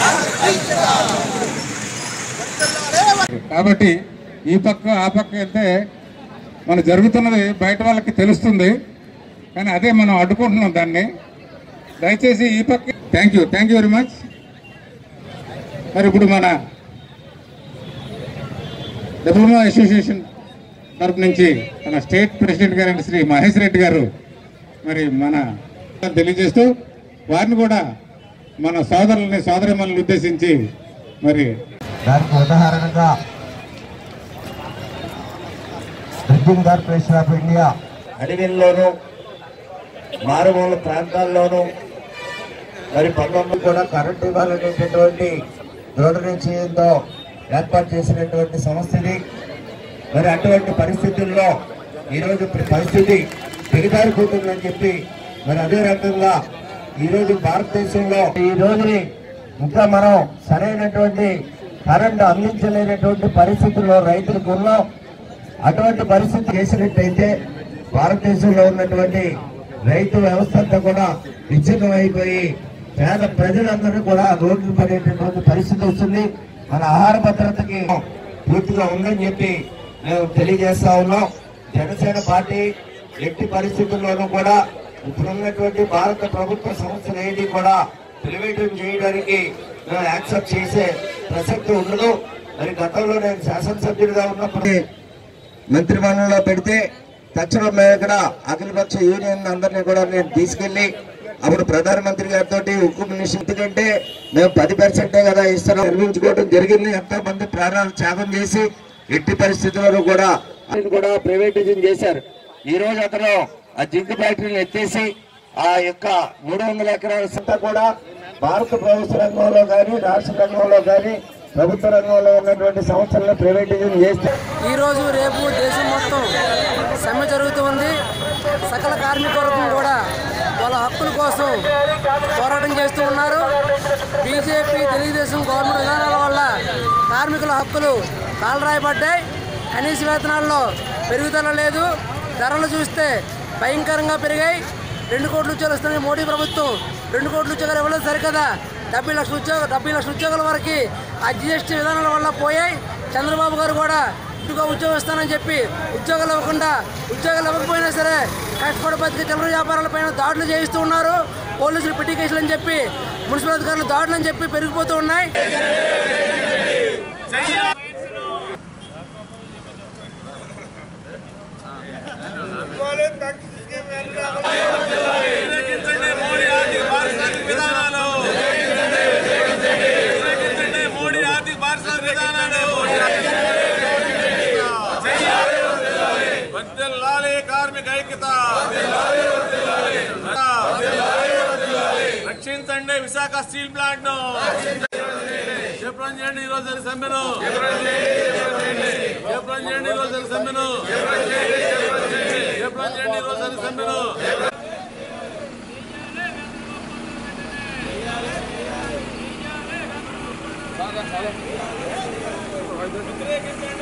కాబట్టి ఈ పక్క ఆ పక్క వెళ్తే మన జరుగుతున్నది బయట వాళ్ళకి తెలుస్తుంది కానీ అదే మనం అడ్డుకుంటున్నాం దాన్ని దయచేసి ఈ పక్క thank you thank you very much మరి ఇప్పుడు మన డిప్లొమా అసోసియేషన్ తరపు నుంచి మన స్టేట్ ప్రెసిడెంట్ గారు శ్రీ మహేష్ రెడ్డి గారు మరి మన తెలియజేస్తూ వారిని కూడా మన సోదరులని సోదరిమల్ని ఉద్దేశించి మరి దానికి ఉదాహరణగా డ్రింకింగ్ కార్పొరేషన్ ఆఫ్ ఇండియా అడవిల్లోనూ మారుమూల ప్రాంతాల్లోనూ మరి పంతొమ్మిది కూడా కరెంట్ ఇవ్వాలనేటటువంటి దృఢ నిశ్చయంతో ఏర్పాటు చేసినటువంటి సంస్థ ఇది మరి అటువంటి పరిస్థితుల్లో ఈరోజు ప్ర- పరిస్థితి దిగజారిపోతుందని చెప్పి మరి అదే రకంగా ఈరోజు భారతదేశంలో ఈ రోజుని ఇంకా మనం సరైనటువంటి కరెంట్ అందించలేనటువంటి పరిస్థితుల్లో రైతులకు ఉన్నాం అటువంటి పరిస్థితి చేసినట్టయితే భారతదేశంలో ఉన్నటువంటి రైతు వ్యవస్థ అంతా కూడా విచ్ఛిన్నం అయిపోయి పేద ప్రజలందరూ కూడా రోడ్లు పడేటటువంటి పరిస్థితి వస్తుంది మన ఆహార భద్రతకి పూర్తిగా ఉందని చెప్పి మేము తెలియజేస్తా ఉన్నాం జనసేన పార్టీ ఎట్టి పరిస్థితుల్లోనూ కూడా ఇప్పుడున్నటువంటి భారత ప్రభుత్వ సంస్థలు ఏది కూడా ప్రైవేటం చేయడానికి మేము యాక్సెప్ట్ చేసే ప్రసక్తి ఉండదు మరి గతంలో నేను శాసనసభ్యుడిగా ఉన్నప్పుడు మంత్రిమండలిలో పెడితే తక్షణం మేము ఇక్కడ అఖిలపక్ష యూనియన్ అందరినీ కూడా నేను తీసుకెళ్లి అప్పుడు ప్రధానమంత్రి గారితో ఉక్కు మినిస్టర్ ఎందుకంటే మేము పది పర్సెంటే కదా ఇస్తున్నాం నిర్మించుకోవడం జరిగింది ఎంతో మంది ప్రాణాలు త్యాగం చేసి ఎట్టి పరిస్థితుల్లో కూడా అది కూడా ప్రైవేటైజేషన్ చేశారు ఈ రోజు అతను ఆ జింక్ ఫ్యాక్టరీని ఎత్తేసి ఆ యొక్క మూడు వందల ఎకరాల సంతా కూడా భారత ప్రభుత్వ రంగంలో కానీ రాష్ట్ర రంగంలో కానీ ప్రభుత్వ రంగంలో ఉన్నటువంటి సంస్థలను ప్రైవేటైజేషన్ చేస్తే ఈ రోజు రేపు దేశం మొత్తం సమ్మె జరుగుతుంది సకల కార్మిక వర్గం కూడా వాళ్ళ హక్కుల కోసం పోరాటం చేస్తూ ఉన్నారు బీజేపీ తెలుగుదేశం గవర్నమెంట్ విధానాల వల్ల కార్మికుల హక్కులు కాలరాయబడ్డాయి కనీస వేతనాల్లో పెరుగుదల లేదు ధరలు చూస్తే భయంకరంగా పెరిగాయి రెండు కోట్ల ఉద్యోగాలు ఇస్తున్న మోడీ ప్రభుత్వం రెండు కోట్ల ఉద్యోగాలు ఇవ్వలేదు సరికదా డెబ్బై లక్షల ఉద్యోగ డెబ్బై లక్షల ఉద్యోగాల వరకు ఆ జిఎస్టీ విధానాల వల్ల పోయాయి చంద్రబాబు గారు కూడా ఇటుగా ఉద్యోగం ఇస్తానని చెప్పి ఉద్యోగాలు ఇవ్వకుండా ఉద్యోగాలు ఇవ్వకపోయినా సరే కష్టపడి బతికే చిల్లర వ్యాపారాలపైన దాడులు చేయిస్తూ ఉన్నారు పోలీసులు పిటి కేసులు అని చెప్పి మున్సిపల్ అధికారులు దాడులు అని చెప్పి పెరిగిపోతూ ఉన్నాయి మోడీ ఆర్థిక పారిశ్రామిక విధానాలు వర్ధిల్లాలి కార్మిక ఐక్యత రక్షించండి విశాఖ స్టీల్ ప్లాంట్ ను జయప్రదం చేయండి ఈ రోజు జరిగిన సమ్మెను జయప్రదం చేయండి ఈ రోజు జరిగిన సమ్మెను జయప్రదం చేయండి ఈ రోజు జరిగిన సమ్మెను వ్యతిరేకించండి